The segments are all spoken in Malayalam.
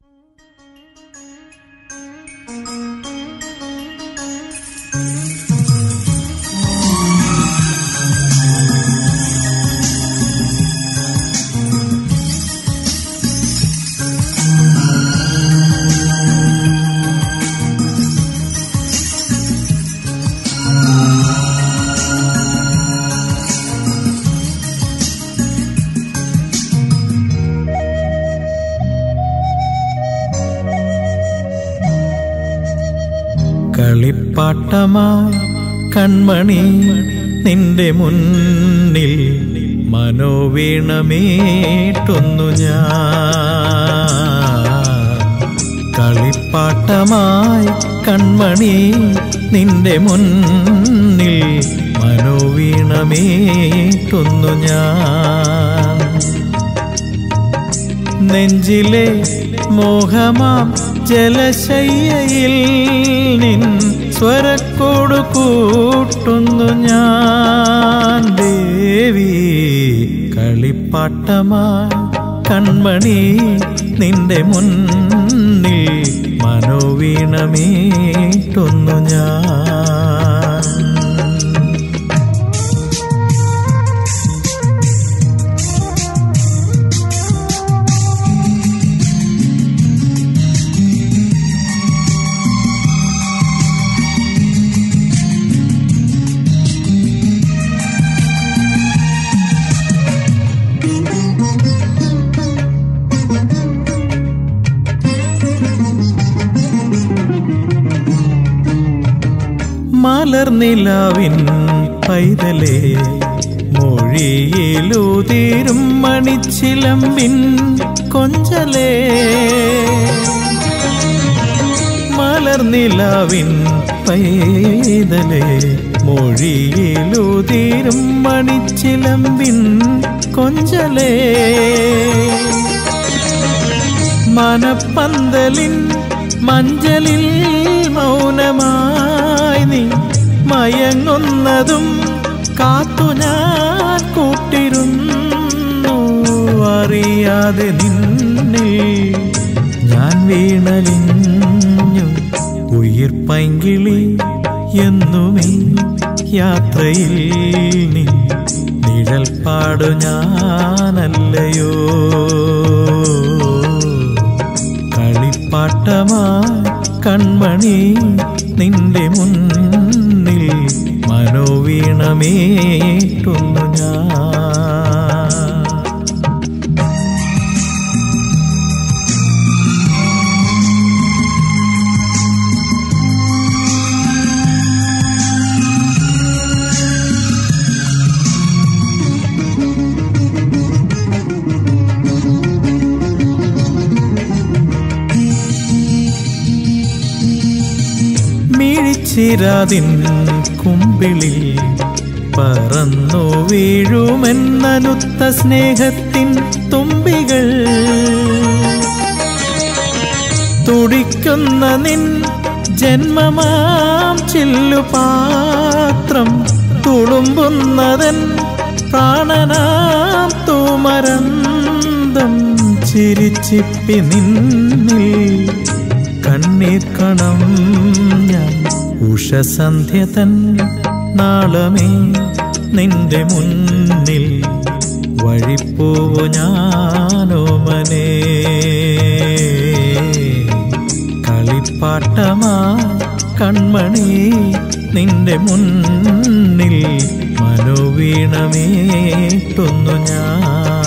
കളിപ്പാട്ടമായി കൺമണി നിന്റെ മുന്നിൽ മനോവീണമേട്ടുന്നു ഞാൻ കളിപ്പാട്ടമായി കൺമണി നിന്റെ മുന്നിൽ മനോവീണമേട്ടുന്നു ഞാൻ നെഞ്ചിലെ മോഹമാം ജലശയ്യയിൽ നിൻ സ്വരക്കോട് കൂട്ടുന്നു ഞാൻ ദേവി കളിപ്പാട്ടമായി കൺമണി നിന്റെ മുന്നിൽ മനോവീണമീട്ടുന്നു ഞാൻ മലർനിലാവിൻ പൈതലേ മൊഴിയിലുതിരും മണിച്ചിലമ്പിൻ കൊഞ്ചലേ മലർനിലാവിൻ പൈതലേ മൊഴിയിലുതിരും മണിച്ചിലമ്പിൻ കൊഞ്ചലേ മനപ്പന്തലിൻ മഞ്ചലിൽ മൗനമായി നീ മയങ്ങുന്നതും കാത്തു ഞാൻ കൂട്ടിരുന്നു അറിയാതെ നിന്നിൽ ഞാൻ വീണലിഞ്ഞു ഉയിർ പൈങ്കിളി എന്നുമേ യാത്രയിൽ നീ നിഴൽ പാടു ഞാനല്ലയോ കളിപ്പാട്ടമാ കൺമണി നിന്റെ മുന്നിൽ മനോവീണമേട്ടുന്നു ഞാൻ മിഴിച്ചിരാതിൻ കുമ്പിളിൽ പറന്നു വീഴുമെന്നനുത്ത സ്നേഹത്തിൻ തുമ്പികൾ തുടിക്കുന്ന നിൻ ജന്മമാം ചില്ലുപാത്രം തുളുമ്പുന്നതൻ പ്രാണനാം തൂമരന്തം ചിരിച്ചിപ്പി നിന്നിൽ കണ്ണീർ കണം ഞാൻ ഉഷസന്ധ്യ തൻ നാളമേ നിന്റെ മുന്നിൽ വഴിപ്പോവു ഞാനോ മനെ കളിപ്പാട്ടമാ കൺമണി നിന്റെ മുന്നിൽ മനോവീണമേട്ടുന്നു ഞാൻ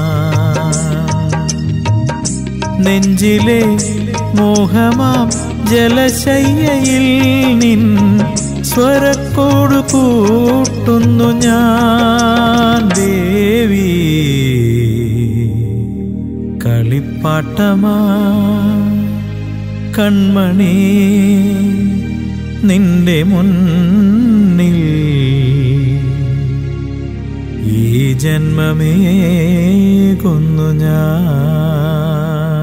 നെഞ്ചിലെ മോഹമാം ജലശയ്യയിൽ നിൻ സ്വരക്കോട് കൂട്ടുന്നു ഞാൻ ദേവി കളിപ്പാട്ടമാ കൺമണി നിന്റെ മുന്നിൽ ഈ ജന്മമേ കൊന്നു ഞാൻ